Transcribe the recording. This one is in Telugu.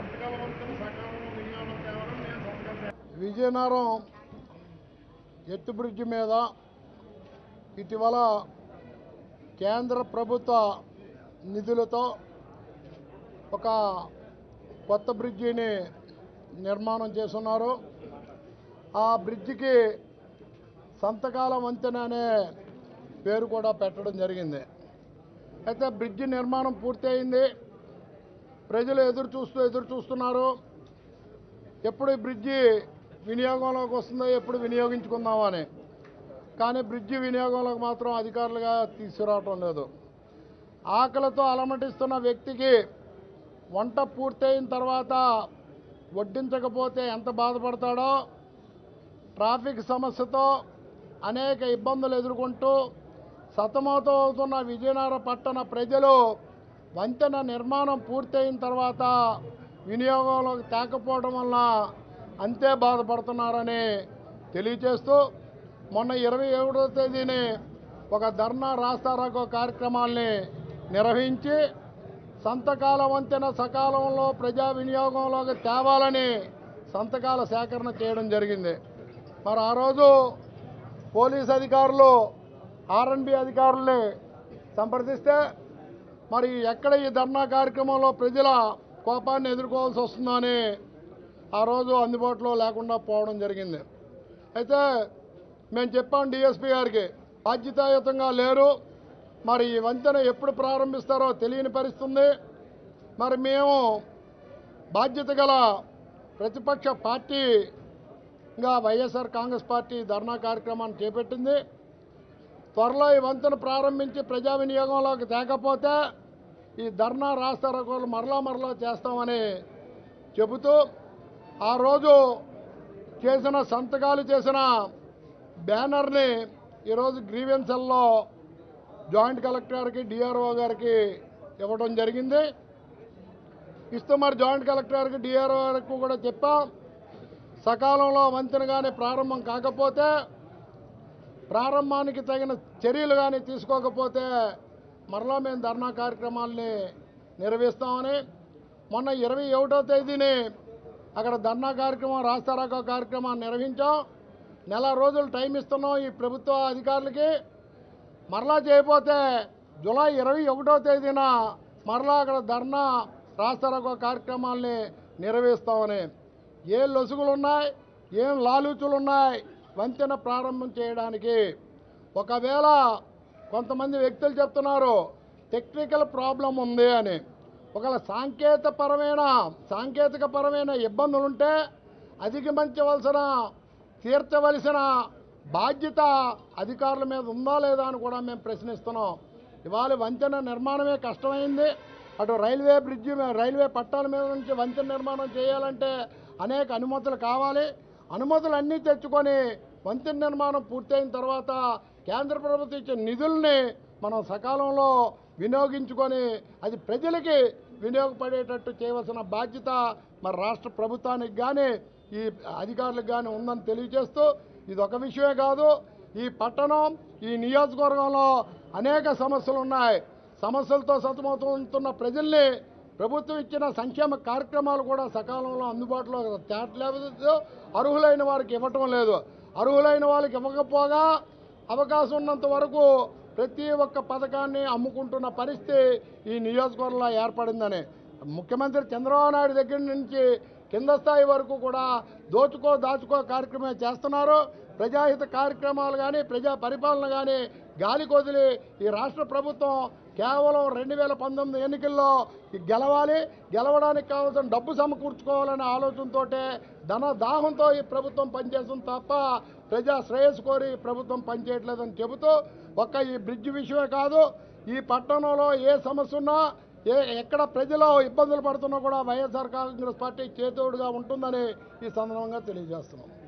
సంతకాల వంతులు సకాలంలో వినియోగం తేవాలని నేను సంతకాలు చేస్తాను. విజయనగరం ఎత్తు బ్రిడ్జి మీద ఇటీవల కేంద్ర ప్రభుత్వ నిధులతో ఒక కొత్త బ్రిడ్జిని నిర్మాణం చేస్తున్నారు ఆ బ్రిడ్జికి సంతకాల వంతెన అనే పేరు కూడా పెట్టడం జరిగింది అయితే బ్రిడ్జి నిర్మాణం పూర్తయింది ప్రజలు ఎదురు చూస్తూ ఎదురు చూస్తున్నారు ఎప్పుడు ఈ బ్రిడ్జి వినియోగంలోకి వస్తుందో ఎప్పుడు వినియోగించుకుందామని కానీ బ్రిడ్జి వినియోగంలోకి మాత్రం అధికారులుగా తీసుకురావటం లేదు ఆకలితో అలమటిస్తున్న వ్యక్తికి వంట పూర్తయిన తర్వాత వడ్డించకపోతే ఎంత బాధపడతాడో ట్రాఫిక్ సమస్యతో అనేక ఇబ్బందులు ఎదుర్కొంటూ సతమతం అవుతున్న విజయనగరం పట్టణ ప్రజలు వంతెన నిర్మాణం పూర్తయిన తర్వాత వినియోగంలోకి తేకపోవడం వల్ల అంతే బాధపడుతున్నారని తెలియచేస్తూ మొన్న ఇరవై ఏడవ తేదీని ఒక ధర్నా రాస్తారోకో కార్యక్రమాల్ని నిర్వహించి సంతకాల వంతెన సకాలంలో ప్రజా వినియోగంలోకి తేవాలని సంతకాల సేకరణ చేయడం జరిగింది మరి ఆ రోజు పోలీస్ అధికారులు ఆర్ఎన్బి అధికారుల్ని సంప్రదిస్తే మరి ఎక్కడ ఈ ధర్నా కార్యక్రమంలో ప్రజల కోపాన్ని ఎదుర్కోవాల్సి వస్తుందో అని ఆ రోజు అందుబాటులో లేకుండా పోవడం జరిగింది అయితే మేము చెప్పాం డిఎస్పీ గారికి బాధ్యతాయుతంగా లేరు మరి ఈ వంతెన ఎప్పుడు ప్రారంభిస్తారో తెలియని పరిస్థితి ఉంది మరి మేము బాధ్యత గల ప్రతిపక్ష పార్టీగా వైఎస్ఆర్ కాంగ్రెస్ పార్టీ ధర్నా కార్యక్రమాన్ని చేపట్టింది త్వరలో ఈ వంతెన ప్రారంభించి ప్రజా వినియోగంలోకి తేకపోతే ఈ ధర్నా రాస్తారోకోలు మరలా మరలా చేస్తామని చెబుతూ ఆ రోజు చేసిన సంతకాలు చేసిన బ్యానర్ని ఈరోజు గ్రీవెన్సల్లో జాయింట్ కలెక్టర్ గారికి డిఆర్ఓ గారికి ఇవ్వడం జరిగింది ఇస్తూ మరి జాయింట్ కలెక్టర్ గారికి డిఆర్ఓ గారికి కూడా చెప్పాం సకాలంలో వంతెన కానీ ప్రారంభం కాకపోతే ప్రారంభానికి తగిన చర్యలు కానీ తీసుకోకపోతే మరలా మేము ధర్నా కార్యక్రమాల్ని నిర్వహిస్తామని మొన్న ఇరవై ఒకటో తేదీని అక్కడ ధర్నా కార్యక్రమం రాస్తారాకో కార్యక్రమాన్ని నిర్వహించాం నెల రోజులు టైం ఇస్తున్నాం ఈ ప్రభుత్వ అధికారులకి మరలా చేయకపోతే జూలై ఇరవై ఒకటో తేదీన మరలా అక్కడ ధర్నా రాస్తారోకో కార్యక్రమాల్ని నిర్వహిస్తామని ఏ లొసుగులు ఉన్నాయి ఏం లాలూచులు ఉన్నాయి వంతెన ప్రారంభం చేయడానికి ఒకవేళ కొంతమంది వ్యక్తులు చెప్తున్నారు టెక్నికల్ ప్రాబ్లం ఉంది అని ఒకవేళ సాంకేతికపరమైన సాంకేతికపరమైన ఇబ్బందులుంటే అధిగమించవలసిన తీర్చవలసిన బాధ్యత అధికారుల మీద ఉందా లేదా అని కూడా మేము ప్రశ్నిస్తున్నాం ఇవాళ వంతెన నిర్మాణమే కష్టమైంది అటు రైల్వే బ్రిడ్జి మీద రైల్వే పట్టాల మీద నుంచి వంతెన నిర్మాణం చేయాలంటే అనేక అనుమతులు కావాలి అనుమతులు అన్నీ తెచ్చుకొని వంతెన నిర్మాణం పూర్తయిన తర్వాత కేంద్ర ప్రభుత్వం ఇచ్చే నిధుల్ని మనం సకాలంలో వినియోగించుకొని అది ప్రజలకి వినియోగపడేటట్టు చేయవలసిన బాధ్యత మరి రాష్ట్ర ప్రభుత్వానికి కానీ ఈ అధికారులకు కానీ ఉందని తెలియజేస్తూ ఇది ఒక విషయమే కాదు ఈ పట్టణం ఈ నియోజకవర్గంలో అనేక సమస్యలు ఉన్నాయి సమస్యలతో సతమతమవుతున్న ప్రజల్ని ప్రభుత్వం ఇచ్చిన సంక్షేమ కార్యక్రమాలు కూడా సకాలంలో అందుబాటులో తేట్లేదు అర్హులైన వారికి ఇవ్వటం లేదు అర్హులైన వాళ్ళకి ఇవ్వకపోగా అవకాశం ఉన్నంత వరకు ప్రతి ఒక్క పథకాన్ని అమ్ముకుంటున్న పరిస్థితి ఈ నియోజకవర్గంలో ఏర్పడిందని ముఖ్యమంత్రి చంద్రబాబు నాయుడు దగ్గర నుంచి కింద స్థాయి వరకు కూడా దోచుకో దాచుకో కార్యక్రమం చేస్తున్నారు ప్రజాహిత కార్యక్రమాలు కానీ ప్రజా పరిపాలన కానీ గాలి కొదిలి ఈ రాష్ట్ర ప్రభుత్వం కేవలం రెండు వేల పంతొమ్మిది ఎన్నికల్లో ఈ గెలవాలి గెలవడానికి కావాల్సిన డబ్బు సమకూర్చుకోవాలనే ఆలోచనతో ధన దాహంతో ఈ ప్రభుత్వం పనిచేస్తుంది తప్ప ప్రజా శ్రేయస్సు కోరి ఈ ప్రభుత్వం పనిచేయట్లేదని చెబుతూ ఒక్క ఈ బ్రిడ్జ్ విషయమే కాదు ఈ పట్టణంలో ఏ సమస్య ఉన్నా ఏ ఎక్కడ ప్రజలు ఇబ్బందులు పడుతున్నా కూడా వైఎస్ఆర్ కాంగ్రెస్ పార్టీ చేతోడుగా ఉంటుందని ఈ సందర్భంగా తెలియజేస్తున్నాం